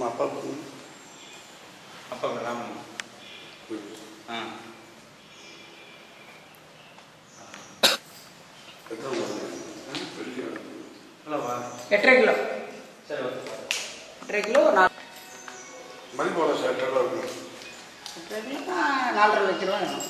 நம்ம அப்பா பொண்ணு அப்பா பேர் ராமன் ஆ எத்தனை வருது? வெளியே இல்லைவா எட்டரை கிலோ சரி ஓகே எட்டரை கிலோ நாலு மதிப்போட ஷர்ட் எல்லாம் இருக்கும் எட்டரை கிலோ நாலரை லட்ச ரூபா வேணும்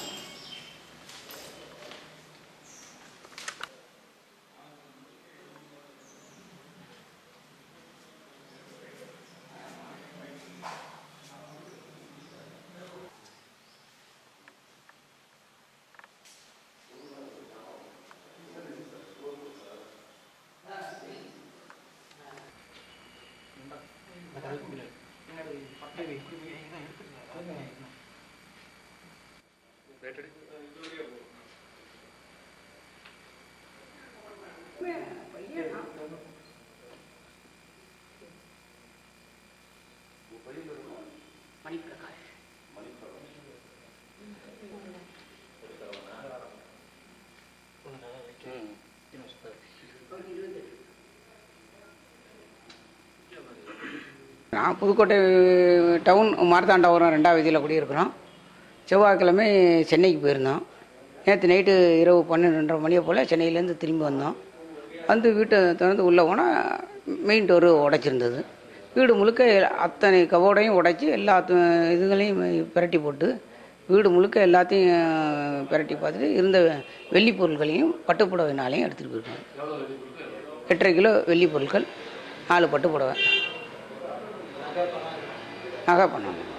மணிப்பிரகாஷ் நான் புதுக்கோட்டை டவுன் மார்த்தாண்டவரம் ரெண்டாவது வீதியில் குடியிருக்கிறோம் செவ்வாய்க்கிழமை சென்னைக்கு போயிருந்தோம் நேற்று நைட்டு இரவு பன்னெண்டு மணியை போல் சென்னையிலேருந்து திரும்பி வந்தோம் வந்து வீட்டை திறந்து உள்ளே போனால் மெயின் டோரு உடைச்சிருந்தது வீடு முழுக்க அத்தனை கவோடையும் உடைச்சி எல்லா து- இதுகளையும் பிரட்டி போட்டு வீடு முழுக்க எல்லாத்தையும் பிரட்டி பார்த்துட்டு இருந்த வெள்ளி பொருட்களையும் பட்டுப்புடவைனாலையும் எடுத்துகிட்டு போயிருக்காங்க எட்டரை கிலோ வெள்ளி பொருட்கள் நாலு பட்டு புடவை நகை பண்ணணும்